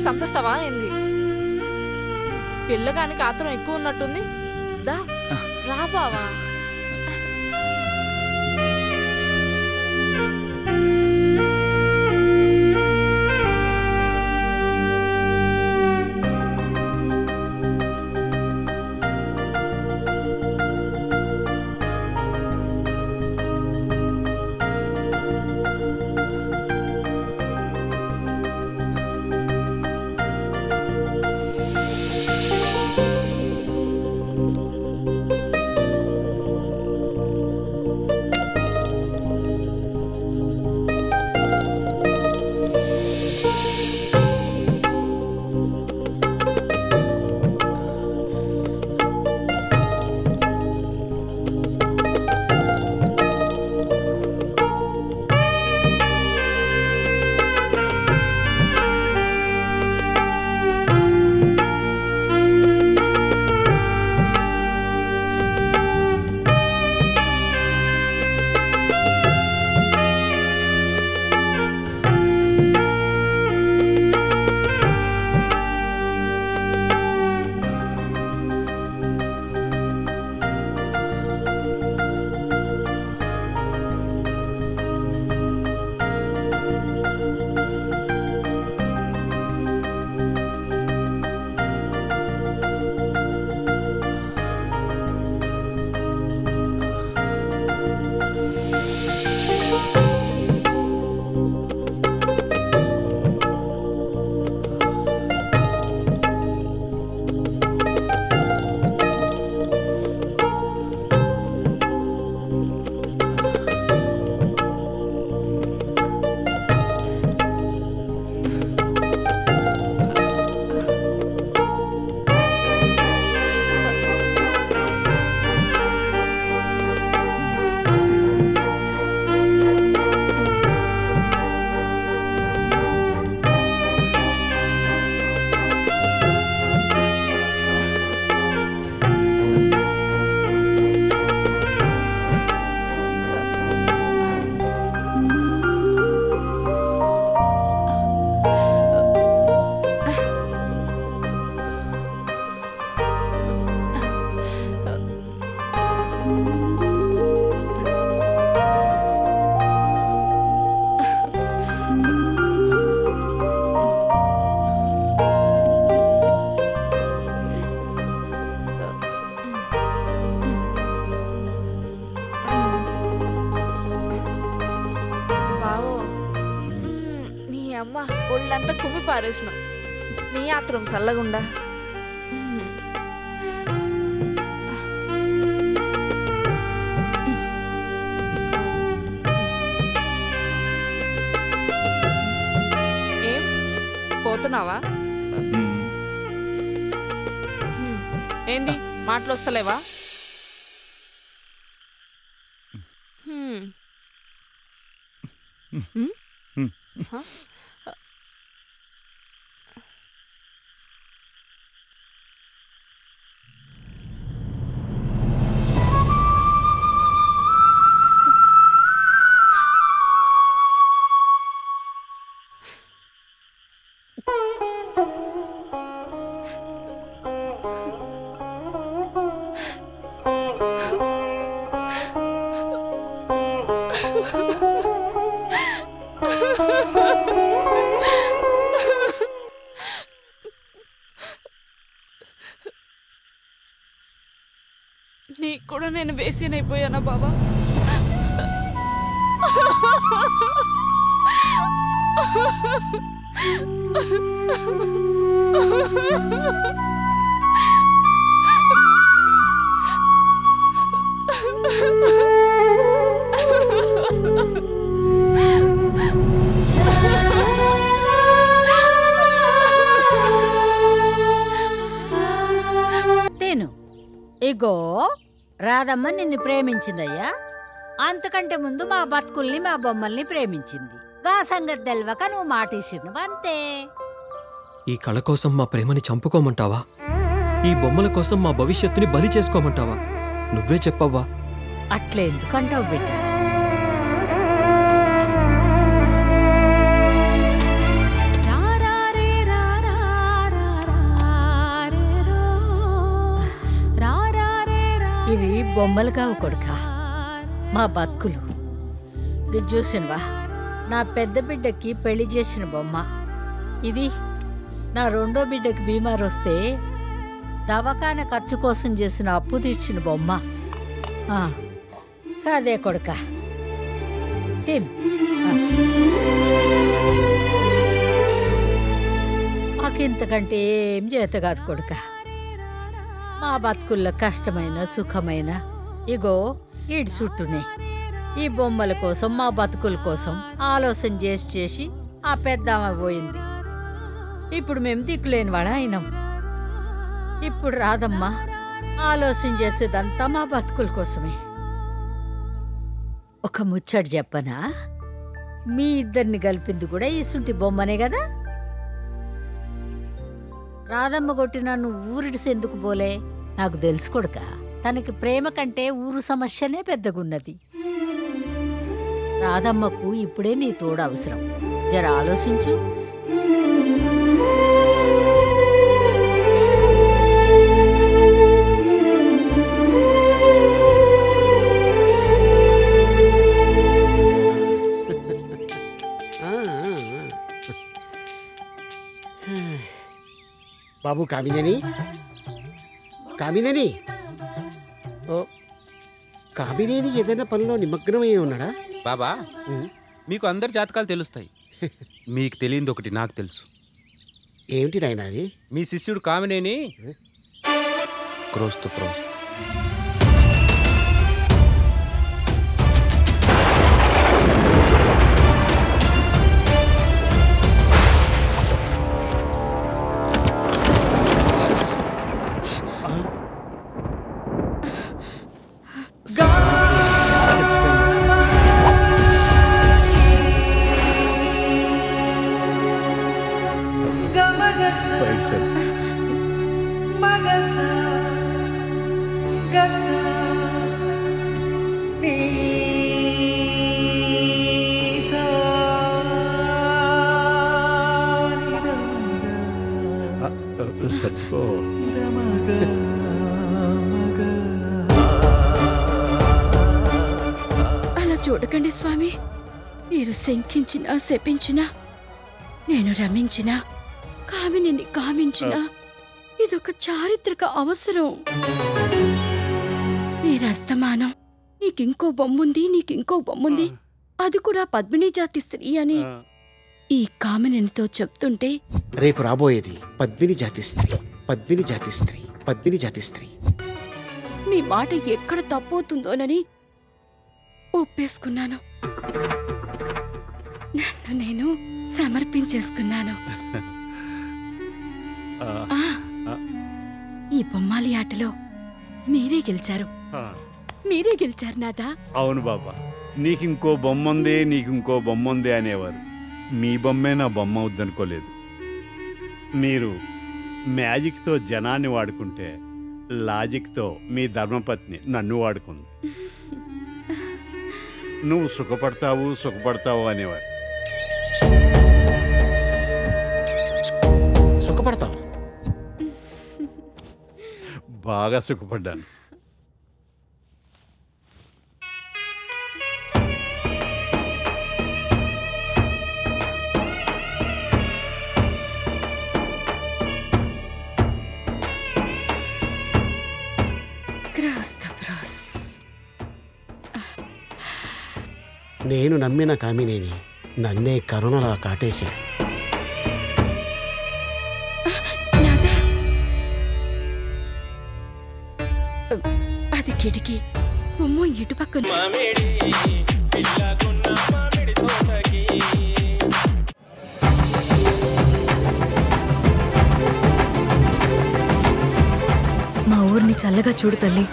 సంపేస్తావా ఏంది పిల్లగానికి ఆత్రం ఎక్కువ ఉన్నట్టుంది దా రా బావా బావో మ్మ్, నీ అమ్మ ఒళ్ళంతా కుమ్మి పారేసిన నీ ఆత్రం చల్లగుండా మ్మ్. ఏం పోతున్నావా మ్మ్. ఏంది మాటలు వస్తలేవా హ్మ్. హ్మ్? హ? నీకు కూడా నేను వేసినైపోయానా బాబా తిను ఇగో రాధమ్మ నిన్ను ప్రేమించిందయ్యా అంతకంటే ముందు మా బతుకుల్ని మా బొమ్మల్ని ప్రేమించింది గా సంగతి తెలవక నువ్వు మాటేసినవు అంతే ఈ కళ కోసం మా ప్రేమని చంపుకోమంటావా ఈ బొమ్మల కోసం మా భవిష్యత్తుని బలి చేసుకోమంటావా నువ్వే చెప్పవ్వా అట్లే ఎందుకంటావు బిడ్డ రారా రే రారా ఇవి బొమ్మలు కావు కొడుక మా బతుకులు ఇది చూసినవా నా పెద్ద బిడ్డకి పెళ్లి చేసిన బొమ్మ ఇది నా రెండో బిడ్డకి బీమారు వస్తే దవాఖాన ఖర్చు కోసం చేసిన అప్పు తీర్చిన బొమ్మ ఆ, అదే కొడుక తిను ఆ. మాకింతకంటే ఏం చేత కాదు కొడుక మా బతుకుల్లో కష్టమైన సుఖమైన ఇగో ఈడు చుట్టూనే ఈ బొమ్మల కోసం మా బతుకుల కోసం ఆలోచన చేసి చేసి ఆ పెద్దామ పోయింది ఇప్పుడు మేము దిక్కులేని వాళ్ళ అయినాం ఇప్పుడు రాదమ్మా ఆలోచన చేసేదంతా మా బతుకుల కోసమే ఒక ముచ్చట చెప్పనా మీ ఇద్దరిని కలిపింది కూడా ఈ సుంటి బొమ్మనే కదా రాధమ్మ కొట్టిన నువ్వు ఊరిడిసి ఎందుకు పోలే నాకు తెలుసు కొడుక తనకి ప్రేమ కంటే ఊరు సమస్యనే పెద్దగున్నది రాధమ్మకు ఇప్పుడే నీ తోడు అవసరం జర ఆలోచించు ఆ, ఆ, ఆ. బాబు కామినేని కామినేని ఓ కామినేని ఏదైనా పనిలో నిమగ్నమై ఉన్నాడా బాబా ఉం. మీకు అందరి జాతకాలు తెలుస్తాయి మీకు తెలియంది ఒకటి నాకు తెలుసు ఏమిటి నాయనా అది మీ శిష్యుడు కామినేని క్రోస్తు క్రోస్తు సత్కో అలా చూడకండి స్వామి మీరు శంకించినా శపించినా నేను రమించినా కామినిని కామించినా ఇదొక చారిత్రక అవసరం మీరు అస్తమానం నీకింకో బొమ్ముంది నీకింకో బొమ్ముంది అది కూడా పద్మిని జాతి స్త్రీ అని ఈ కామినితో చెప్తుంటే రేపు రాబోయేది పద్మిని జాతి స్త్రీ పద్మిని జాతి స్త్రీ పద్మిని జాతి స్త్రీ మీ మాట ఎక్కడ తప్పవుతుందోనని ఒప్పేసుకున్నాను నన్ను నేను సమర్పించేసుకున్నాను ఆ, ఈ బొమ్మాలి ఆటలో మీరే గెలిచారు మీరే గెలిచారు నాదా అవును బాబా నీకింకో బొమ్మ ఉంది నీకింకో బొమ్మ ఉంది అనేవారు మీ బొమ్మే నా బొమ్మ వద్దనుకోలేదు మీరు మ్యాజిక్తో జనాన్ని వాడుకుంటే లాజిక్తో మీ ధర్మపత్ని నన్ను వాడుకుంది నువ్వు సుఖపడతావు సుఖపడతావు అనేవారు సుఖపడతాం బాగా సుఖపడ్డాను క్రాస్ ద బ్రాస్ నేను నమ్మిన కామినేని నన్నే కరుణలా కాటేశాడు నాదా అది కిటికీ బొమ్మ ఇటు పక్కన మా ఊరిని చల్లగా చూడు తల్లి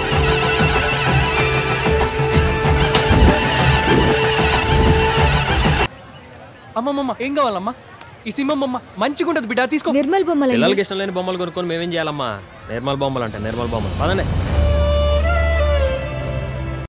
అమ్మమ్మమ్మ ఏం కావాలమ్మా ఈ సింహమ్మమ్మ మంచిగుంటది బిడ్డ తీసుకో నిర్మల్ బొమ్మలండి పిల్లలకి ఇష్టం లేని బొమ్మలు కొనుక్కొని మేమేం చేయాలమ్మా నిర్మల్ బొమ్మలు అంటే నిర్మల్ బొమ్మలు పదండి